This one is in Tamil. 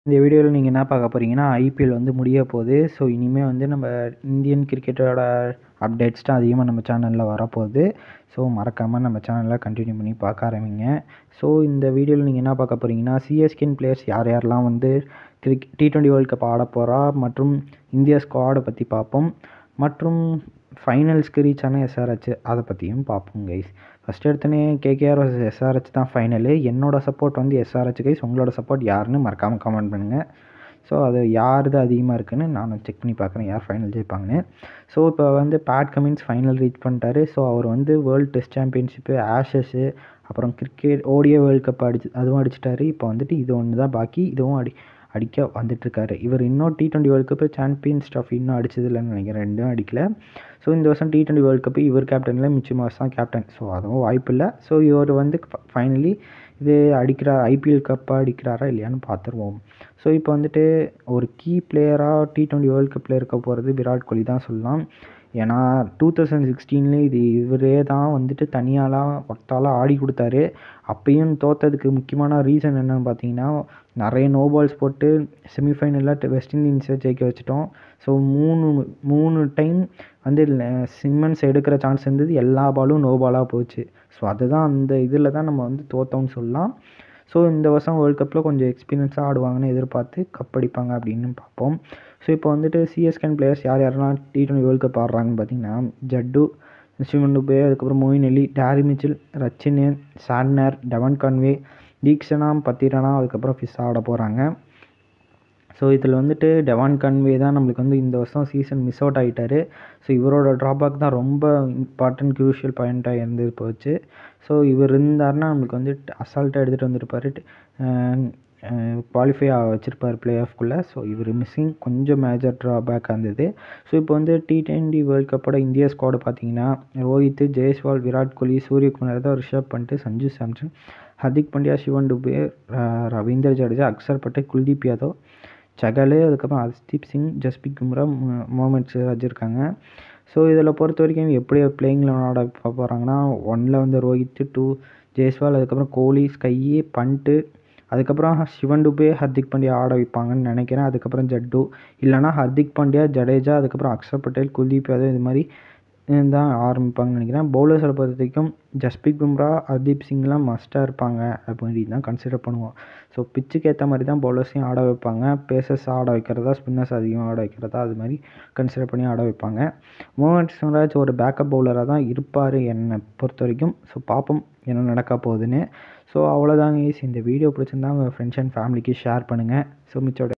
இந்த வீடியோவில் நீங்கள் என்ன பார்க்க போகிறீங்கன்னா ஐபிஎல் வந்து முடிய போகுது ஸோ இனிமேல் வந்து நம்ம இந்தியன் கிரிக்கெட்டோட அப்டேட்ஸ் தான் அதிகமாக நம்ம சேனலில் வரப்போகுது ஸோ மறக்காமல் நம்ம சேனலில் கண்டினியூ பண்ணி பார்க்க ஆரம்பிங்க ஸோ இந்த வீடியோவில் நீங்கள் என்ன பார்க்க போகிறீங்கன்னா சிஎஸ்கேன் பிளேயர்ஸ் யார் யாரெல்லாம் வந்து கிரிக் டி டுவெண்ட்டி வேர்ல்ட் கப் ஆட போகிறா மற்றும் இந்தியா ஸ்குவாடை பற்றி பார்ப்போம் மற்றும் ஃபைனல்ஸ்க்கு ரீச் ஆன எஸ்ஆர்ஹெச் அதை பற்றியும் பார்ப்போம் கைஸ் ஃபஸ்ட் எடுத்தோன்னே கேகேஆர் வர்சஸ் எஸ்ஆர்ஹெச் தான் ஃபைனலு என்னோட சப்போர்ட் வந்து எஸ்ஆர்ஹெச் கைஸ் உங்களோட சப்போர்ட் யாருன்னு மறக்காமல் கமெண்ட் பண்ணுங்கள் ஸோ அது யாருது அதிகமாக இருக்குன்னு நான் செக் பண்ணி பார்க்குறேன் யார் ஃபைனல் ஜெயிப்பாங்கன்னு ஸோ இப்போ வந்து பேட் கமின்ஸ் ஃபைனல் ரீச் பண்ணிட்டாரு ஸோ அவர் வந்து வேர்ல்டு டெஸ்ட் சாம்பியன்ஷிப்பு ஆஷஸ்ஸு அப்புறம் கிரிக்கெட் ஓடிய வேர்ல்டு கப் அடிச்சு அதுவும் அடிச்சிட்டாரு இப்போ வந்துட்டு இது ஒன்று தான் பாக்கி இதுவும் அடி அடிக்க வந்துட்டுருக்காரு இவர் இன்னும் T twenty world cup champions trophy இன்னும் அடிச்சது இல்லைன்னு நினைக்கிறேன் ரெண்டும் அடிக்கல ஸோ இந்த வருஷம் டி டுவெண்ட்டி வேர்ல்டு கப்பு இவர் கேப்டனில் மிச்ச மாதம் தான் கேப்டன் ஸோ அதுவும் வாய்ப்பு இல்லை ஸோ இவர் வந்து ஃபைனலி இது அடிக்கிறார் ஐபிஎல் கப்பாக அடிக்கிறாரா இல்லையான்னு பார்த்துருவோம் ஸோ இப்போ வந்துட்டு ஒரு கீ பிளேயராக டி டுவெண்ட்டி வேர்ல்டு கப்பில் இருக்க போகிறது விராட் கோலி தான் சொல்லலாம் ஏன்னா டூ தௌசண்ட் சிக்ஸ்டீன்லேயும் இது இவரே தான் வந்துட்டு தனியாலாம் ஒத்தாலாம் ஆடி கொடுத்தாரு அப்பயும் தோற்றதுக்கு முக்கியமான ரீசன் என்னன்னு பார்த்தீங்கன்னா நிறைய நோ பால்ஸ் போட்டு செமிஃபைனலில் வெஸ்ட் இண்டீன்ஸை ஜெயிக்க வச்சிட்டோம் ஸோ மூணு மூணு டைம் வந்து சிம்மன்ஸ் எடுக்கிற சான்ஸ் இருந்தது எல்லா பாலும் நோ பாலாக போச்சு ஸோ அதுதான் அந்த இதில் தான் நம்ம வந்து தோற்றோம்னு சொல்லலாம் ஸோ இந்த வருஷம் வேர்ல்டு கப்பில் கொஞ்சம் எக்ஸ்பீரியன்ஸாக ஆடுவாங்கன்னு எதிர்பார்த்து கப் அடிப்பாங்க அப்படின்னு பார்ப்போம் ஸோ இப்போ வந்துட்டு சிஎஸ்கேன் பிளேயர்ஸ் யார் யாரெல்லாம் டி டுவெண்ட்டி வேர்ல்டு கப் ஆடுறாங்கன்னு பார்த்தீங்கன்னா ஜட்டு சிவன் டுபே அதுக்கப்புறம் மோயின் அலி டேரி மிச்சில் ரச்சினேன் Santner Devon Conway Theekshana Pathirana அதுக்கப்புறம் ஃபிஸ் ஆட போகிறாங்க ஸோ இதில் வந்துட்டு டெவான் கன்வே தான் நம்மளுக்கு வந்து இந்த வருஷம் சீசன் மிஸ் அவுட் ஆகிட்டார் ஸோ இவரோட ட்ராபேக் தான் ரொம்ப இம்பார்ட்டன்ட் க்ரூஷியல் பாயிண்ட்டாக இருந்து போச்சு ஸோ இவர் இருந்தார்னா நம்மளுக்கு வந்து அசால்ட்டாக எடுத்துகிட்டு வந்திருப்பார் குவாலிஃபை வச்சுருப்பார் பிளே ஆஃப்குள்ளே ஸோ இவர் மிஸ்ஸிங் கொஞ்சம் மேஜர் ட்ராபேக்காக இருந்தது ஸோ இப்போ வந்து டி டுவெண்ட்டி வேர்ல்டு கப்போட இந்தியா ஸ்குவாடு பார்த்தீங்கன்னா ரோஹித் ஜெய்ஸ்வால் விராட் கோலி சூரியகுமார் தான் ரிஷப் பண்ணிட்டு சஞ்சு சாம்சன் ஹர்திக் பாண்டியா சிவன் டுபே ரவீந்தர் ஜடேஜா அக்சர் பட்டேல் குல்தீப் யாதவ் சகலு அதுக்கப்புறம் ஹர்தீப் சிங் ஜஸ்பிக் கும்ரா முகமது சிராஜ் இருக்காங்க ஸோ இதில் பொறுத்த வரைக்கும் எப்படி பிளேயிங்கில் விளாட போகிறாங்கன்னா ஒனில் வந்து ரோஹித் டூ ஜெய்ஸ்வால் அதுக்கப்புறம் கோலி ஸ்கையி பண்ட்டு அதுக்கப்புறம் சிவன் டுபே ஹர்திக் பாண்டியா ஆட வைப்பாங்கன்னு நினைக்கிறேன் அதுக்கப்புறம் ஜட்டு இல்லைனா ஹர்திக் பாண்டியா ஜடேஜா அதுக்கப்புறம் அக்ஷர் பட்டேல் குல்தீப் யாதவ் இது மாதிரி தான் ஆரம்பிப்பாங்கன்னு நினைக்கிறேன் பவுலர்ஸை பொறுத்த வரைக்கும் ஜஸ்பிக் பும்ரா ஹர்தீப் சிங்லாம் மஸ்ட்டாக இருப்பாங்க அப்படி தான் கன்சிடர் பண்ணுவோம் ஸோ பிச்சுக்கு ஏற்ற மாதிரி தான் பவுலர்ஸையும் ஆட வைப்பாங்க பேசர்ஸ் ஆட வைக்கிறதா ஸ்பின்னர்ஸ் அதிகமாக ஆட வைக்கிறதா அது மாதிரி கன்சிடர் பண்ணி ஆட வைப்பாங்க மோகன் சிங்ராஜ் ஒரு பேக்கப் பவுலராக தான் இருப்பார் என்னை பொறுத்த வரைக்கும் ஸோ பார்ப்போம் என்ன நடக்க போகுதுன்னு ஸோ அவ்வளோதாங்க ஈஸ் இந்த வீடியோ பிடிச்சிருந்தா உங்கள் ஃப்ரெண்ட்ஸ் அண்ட் ஃபேமிலிக்கு ஷேர் பண்ணுங்கள் ஸோ மிச்சோட